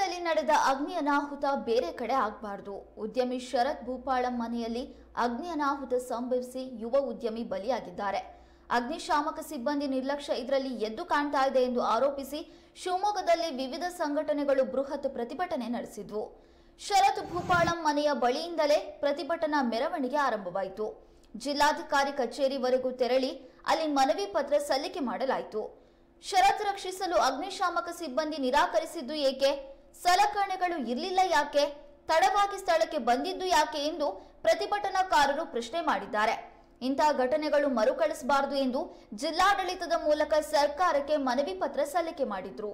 ಶಿವಮೊಗ್ಗದಲ್ಲಿ ನಡೆದ ಅಗ್ನಿ ಅನಾಹುತ ಬೇರೆ ಕಡೆ ಆಗಬಾರದು ಉದ್ಯಮಿ ಶರತ್ ಭೂಪಾಳಂ ಮನೆಯಲ್ಲಿ ಅಗ್ನಿ ಅನಾಹುತ ಸಂಭವಿಸಿ ಯುವ ಉದ್ಯಮಿ ಬಲಿಯಾಗಿದ್ದಾರೆ ಅಗ್ನಿಶಾಮಕ ಸಿಬ್ಬಂದಿ ನಿರ್ಲಕ್ಷ್ಯ ಇದರಲ್ಲಿ ಎದ್ದು ಕಾಣ್ತಾ ಇದೆ ಎಂದು ಆರೋಪಿಸಿ ಶಿವಮೊಗ್ಗದಲ್ಲಿ ವಿವಿಧ ಸಂಘಟನೆಗಳು ಬೃಹತ್ ಪ್ರತಿಭಟನೆ ನಡೆಸಿದ್ವು ಶರತ್ ಭೂಪಾಳಂ ಮನೆಯ ಬಳಿಯಿಂದಲೇ ಪ್ರತಿಭಟನಾ ಮೆರವಣಿಗೆ ಆರಂಭವಾಯಿತು ಜಿಲ್ಲಾಧಿಕಾರಿ ಕಚೇರಿವರೆಗೂ ತೆರಳಿ ಅಲ್ಲಿ ಮನವಿ ಪತ್ರ ಸಲ್ಲಿಕೆ ಮಾಡಲಾಯಿತು ಶರತ್ ರಕ್ಷಿಸಲು ಅಗ್ನಿಶಾಮಕ ಸಿಬ್ಬಂದಿ ನಿರಾಕರಿಸಿದ್ದು ಏಕೆ ಸಲಕರಣೆಗಳು ಇರಲಿಲ್ಲ ಯಾಕೆ ತಡವಾಗಿ ಸ್ಥಳಕ್ಕೆ ಬಂದಿದ್ದು ಯಾಕೆ ಎಂದು ಪ್ರತಿಭಟನಾಕಾರರು ಪ್ರಶ್ನೆ ಮಾಡಿದ್ದಾರೆ ಇಂತಹ ಘಟನೆಗಳು ಮರುಕಳಿಸಬಾರದು ಎಂದು ಜಿಲ್ಲಾಡಳಿತದ ಮೂಲಕ ಸರ್ಕಾರಕ್ಕೆ ಮನವಿ ಪತ್ರ ಸಲ್ಲಿಕೆ ಮಾಡಿದ್ರು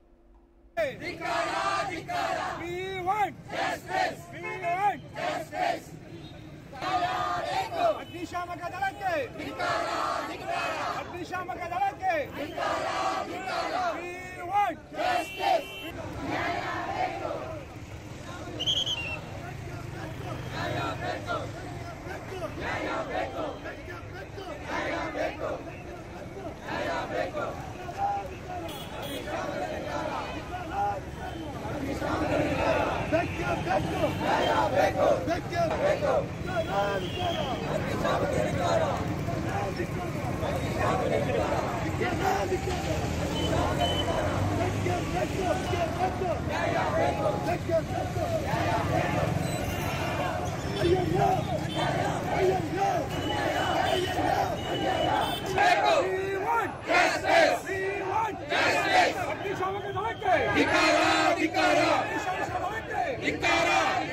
We want justice. We want justice. ಅಗ್ನಿಶಾಮಕ ದಳಕ್ಕೆ ಅಗ್ನಿಶಾಮಕ ದಳಕ್ಕೆ We want justice. We want justice. We want justice. ಅಗ್ನಿಶಾಮಕ ದಳಕ್ಕೆ ಅಗ್ನಿಶಾಮಕ ದಳಕ್ಕೆ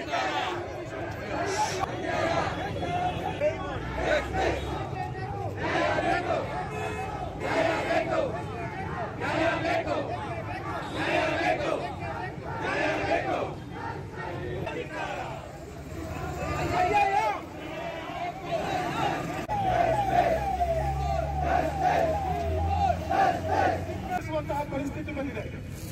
ನಡೆಸುವಂತಹ ಪರಿಸ್ಥಿತಿ ಬಂದಿದೆ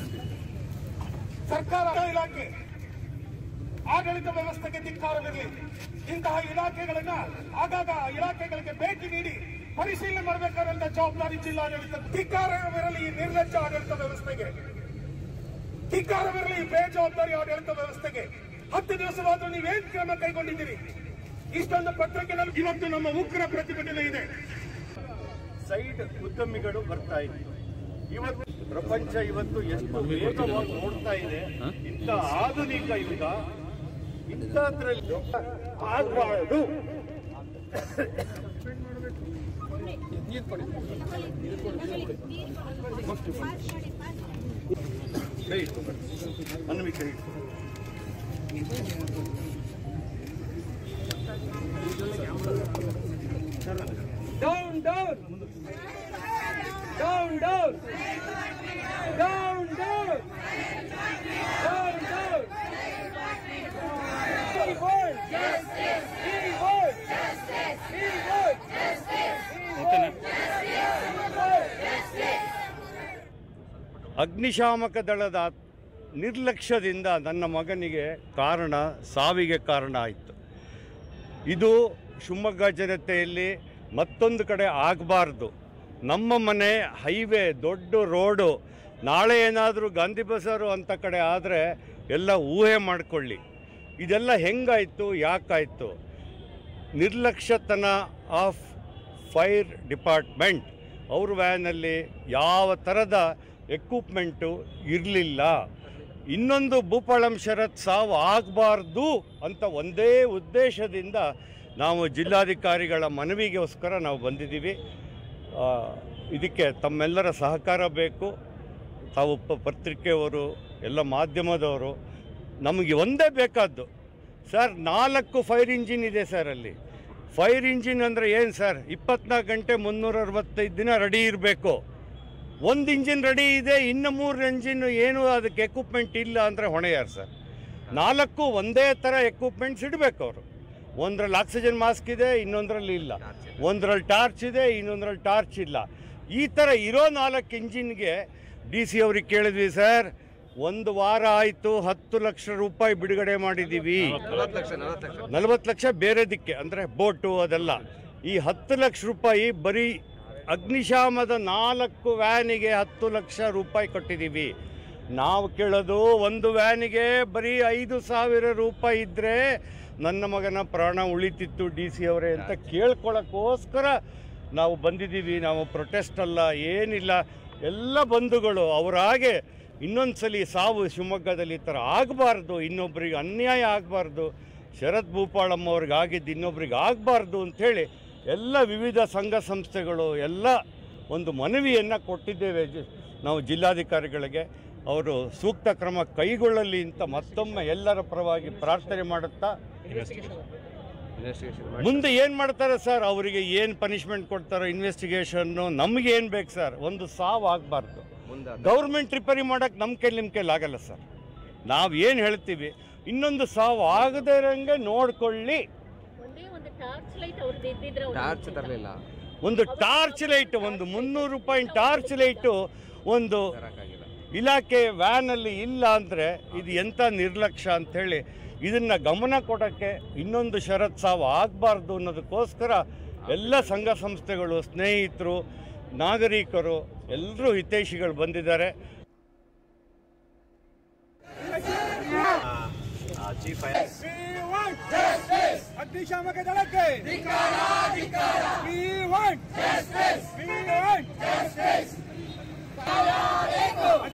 ಸರ್ಕಾರ ಇಲಾಖೆ ಆಡಳಿತ ವ್ಯವಸ್ಥೆಗೆ ಧಿಕ್ಕಾರವಿರಲಿ ಇಂತಹ ಇಲಾಖೆಗಳನ್ನ ಆಗಾಗ ಇಲಾಖೆಗಳಿಗೆ ಭೇಟಿ ನೀಡಿ ಪರಿಶೀಲನೆ ಮಾಡಬೇಕಾದಂತ ಜವಾಬ್ದಾರಿ ಜಿಲ್ಲಾಡಳಿತ ಧಿಕ್ಕಾರವಿರಲಿ ಈ ನಿರ್ಲಜ್ಜ ಆಡಳಿತ ವ್ಯವಸ್ಥೆಗೆ ಧಿಕ್ಕಾರವಿರಲಿ ಈ ಬೇಜವಾಬ್ದಾರಿ ಆಡಳಿತ ವ್ಯವಸ್ಥೆಗೆ ಹತ್ತು ದಿವಸವಾದ್ರೂ ನೀವೇನ್ ಕ್ರಮ ಕೈಗೊಂಡಿದ್ದೀರಿ ಇಷ್ಟೊಂದು ಪತ್ರಿಕೆಗಳಲ್ಲಿ ಇವತ್ತು ನಮ್ಮ ಉಗ್ರ ಪ್ರತಿಭಟನೆ ಇದೆ ಸೈಡ್ ಉದ್ಯಮಿಗಳು ಬರ್ತಾ ಇದ್ರು ಇವತ್ತು ಪ್ರಪಂಚ ಇವತ್ತು ಎಷ್ಟು ವೇಗವಾಗಿ ನೋಡ್ತಾ ಇದೆ ಇಂಥ ಆಧುನಿಕ ಯುಗ ಇಂಥದ್ರಲ್ಲಿ ಆಗಬಾರದು ಕೈ ಇಟ್ಕೊ ಅನ್ವಿ ಕೈ ಇಟ್ಕೊ. Down, down. Down, down. Down, down. Down, down. We want justice. We want justice. We want justice. ಅಗ್ನಿಶಾಮಕ ದಳದ ನಿರ್ಲಕ್ಷ್ಯದಿಂದ ನನ್ನ ಮಗನಿಗೆ ಕಾರಣ ಸಾವಿಗೆ ಕಾರಣ ಆಯಿತು ಇದು ಶಿವಮೊಗ್ಗ ಜನತೆಯಲ್ಲಿ ಮತ್ತೊಂದು ಕಡೆ ಆಗಬಾರ್ದು ನಮ್ಮ ಮನೆ ಹೈವೇ ದೊಡ್ಡ ರೋಡು ನಾಳೆ ಏನಾದರೂ ಗಾಂಧಿ ಬಜಾರು ಅಂತ ಕಡೆ ಆದರೆ ಎಲ್ಲ ಊಹೆ ಮಾಡಿಕೊಳ್ಳಿ ಇದೆಲ್ಲ ಹೆಂಗಾಯಿತು ಯಾಕಾಯಿತು ನಿರ್ಲಕ್ಷ್ಯತನ ಆಫ್ ಫೈರ್ ಡಿಪಾರ್ಟ್ಮೆಂಟ್ ಅವ್ರ ವ್ಯಾನಲ್ಲಿ ಯಾವ ಥರದ ಎಕ್ವಿಪ್ಮೆಂಟು ಇರಲಿಲ್ಲ ಇನ್ನೊಂದು ಭೂಪಾಳಂ ಶರತ್ ಸಾವು ಆಗಬಾರ್ದು ಅಂತ ಒಂದೇ ಉದ್ದೇಶದಿಂದ ನಾವು ಜಿಲ್ಲಾಧಿಕಾರಿಗಳ ಮನವಿಗೋಸ್ಕರ ನಾವು ಬಂದಿದ್ದೀವಿ ಆ, ಇದಕ್ಕೆ ತಮ್ಮೆಲ್ಲರ ಸಹಕಾರ ಬೇಕು ತಾವು ಪ- ಪತ್ರಿಕೆಯವರು ಎಲ್ಲ ಮಾಧ್ಯಮದವರು ನಮಗೆ ಒಂದೇ ಬೇಕಾದ್ದು ಸರ್ ನಾಲ್ಕು ಫೈರ್ ಇಂಜಿನ್ ಇದೆ ಸರ್ ಅಲ್ಲಿ ಫೈರ್ ಇಂಜಿನ್ ಅಂದರೆ ಏನು ಸರ್ ಇಪ್ಪತ್ನಾಲ್ಕು ಗಂಟೆ ಮುನ್ನೂರ ಅರವತ್ತೈದು ದಿನ ರೆಡಿ ಇರಬೇಕು ಒಂದು ಇಂಜಿನ್ ರೆಡಿ ಇದೆ ಇನ್ನು ಮೂರು ಇಂಜಿನ್ ಏನು ಅದಕ್ಕೆ ಎಕ್ವಿಪ್ಮೆಂಟ್ ಇಲ್ಲ ಅಂದರೆ ಹೊಣೆ ಯಾರು ಸರ್ ನಾಲ್ಕು ಒಂದೇ ಥರ ಎಕ್ವಿಪ್ಮೆಂಟ್ಸ್ ಇಡಬೇಕು ಅವರು ಒಂದರಲ್ಲಿ ಆಕ್ಸಿಜನ್ ಮಾಸ್ಕ್ ಇದೆ ಇನ್ನೊಂದರಲ್ಲಿ ಇಲ್ಲ ಒಂದರಲ್ಲಿ ಟಾರ್ಚ್ ಇದೆ ಇನ್ನೊಂದರಲ್ಲಿ ಟಾರ್ಚ್ ಇಲ್ಲ ಈ ಥರ ಇರೋ ನಾಲ್ಕು ಇಂಜಿನ್ಗೆ ಡಿ ಸಿ ಅವ್ರಿಗೆ ಕೇಳಿದ್ವಿ ಸರ್ ಒಂದು ವಾರ ಆಯಿತು ಹತ್ತು ಲಕ್ಷ ರೂಪಾಯಿ ಬಿಡುಗಡೆ ಮಾಡಿದ್ದೀವಿ ನಲವತ್ತು ಲಕ್ಷ ಬೇರೆದಕ್ಕೆ ಅಂದರೆ ಬೋಟು ಅದೆಲ್ಲ ಈ ಹತ್ತು ಲಕ್ಷ ರೂಪಾಯಿ ಬರೀ ಅಗ್ನಿಶಾಮದ ನಾಲ್ಕು ವ್ಯಾನಿಗೆ ಹತ್ತು ಲಕ್ಷ ರೂಪಾಯಿ ಕೊಟ್ಟಿದ್ದೀವಿ ನಾವು ಕೇಳೋದು ಒಂದು ವ್ಯಾನಿಗೆ ಬರೀ ಐದು ಸಾವಿರ ರೂಪಾಯಿ ಇದ್ದರೆ ನನ್ನ ಮಗನ ಪ್ರಾಣ ಉಳಿತಿತ್ತು ಡಿ ಸಿ ಅವರೇ ಅಂತ ಕೇಳ್ಕೊಳ್ಳೋಕ್ಕೋಸ್ಕರ ನಾವು ಬಂದಿದ್ದೀವಿ ನಾವು ಪ್ರೊಟೆಸ್ಟ್ ಅಲ್ಲ ಏನಿಲ್ಲ ಎಲ್ಲ ಬಂಧುಗಳು ಅವರಾಗೆ ಇನ್ನೊಂದ್ಸಲಿ ಸಾವು ಶಿವಮೊಗ್ಗದಲ್ಲಿ ಈ ಥರ ಆಗಬಾರ್ದು ಇನ್ನೊಬ್ಬರಿಗೆ ಅನ್ಯಾಯ ಆಗಬಾರ್ದು ಶರತ್ ಭೂಪಾಳಮ್ಮ ಅವ್ರಿಗೆ ಆಗಿದ್ದು ಇನ್ನೊಬ್ರಿಗೆ ಆಗಬಾರ್ದು ಅಂಥೇಳಿ ಎಲ್ಲ ವಿವಿಧ ಸಂಘ ಸಂಸ್ಥೆಗಳು ಎಲ್ಲ ಒಂದು ಮನವಿಯನ್ನು ಕೊಟ್ಟಿದ್ದೇವೆ ಜಿ- ನಾವು ಜಿಲ್ಲಾಧಿಕಾರಿಗಳಿಗೆ ಅವರು ಸೂಕ್ತ ಕ್ರಮ ಕೈಗೊಳ್ಳಲಿ ಅಂತ ಮತ್ತೊಮ್ಮೆ ಎಲ್ಲರ ಪರವಾಗಿ ಪ್ರಾರ್ಥನೆ ಮಾಡುತ್ತಾ ಮುಂದೆ ಏನು ಮಾಡ್ತಾರೆ ಸರ್ ಅವರಿಗೆ ಏನು ಪನಿಷ್ಮೆಂಟ್ ಕೊಡ್ತಾರೋ ಇನ್ವೆಸ್ಟಿಗೇಷನ್ನು ನಮಗೆ ಏನು ಬೇಕು ಸರ್ ಒಂದು ಸಾವು ಆಗಬಾರ್ದು ಗೌರ್ಮೆಂಟ್ ರಿಪೇರಿ ಮಾಡೋಕ್ಕೆ ನಮ್ಮ ಕೈಲಿ ನಿಮ್ಮ ಕೈಲಿ ಆಗಲ್ಲ ಸರ್ ನಾವು ಏನು ಹೇಳ್ತೀವಿ ಇನ್ನೊಂದು ಸಾವು ಆಗದೇ ಇರೋಂಗೆ ನೋಡ್ಕೊಳ್ಳಿ ಒಂದೇ ಒಂದು ಟಾರ್ಚ್ ಲೈಟ್ ಅವ್ರದ್ದು ಇದ್ದಿದ್ರೆ ಅವ್ರು ಟಾರ್ಚ್ ಮುಚ್ಚಿದ್ದಾರೆ. ತರಲಿಲ್ಲ ಒಂದು ಟಾರ್ಚ್ ಲೈಟ್ ಒಂದು ಮುನ್ನೂರು ರೂಪಾಯಿ ಟಾರ್ಚ್ ಲೈಟು ಒಂದು ತರಕ್ಕಾಗಿಲ್ಲ ಇಲಾಖೆ ವ್ಯಾನಲ್ಲಿ ಇಲ್ಲ ಅಂದರೆ ಇದು ಎಂಥ ನಿರ್ಲಕ್ಷ್ಯ ಅಂಥೇಳಿ ಇದನ್ನು ಗಮನ ಕೊಡೋಕ್ಕೆ ಇನ್ನೊಂದು ಷರತ್ ಸಾವು ಆಗಬಾರ್ದು ಅನ್ನೋದಕ್ಕೋಸ್ಕರ ಎಲ್ಲ ಸಂಘ ಸಂಸ್ಥೆಗಳು ಸ್ನೇಹಿತರು ನಾಗರಿಕರು ಎಲ್ಲರೂ ಹಿತೈಷಿಗಳು ಬಂದಿದ್ದಾರೆ ಅಗ್ನಿಶಾಮಕ ದಳಕ್ಕೆ We want justice. We want justice.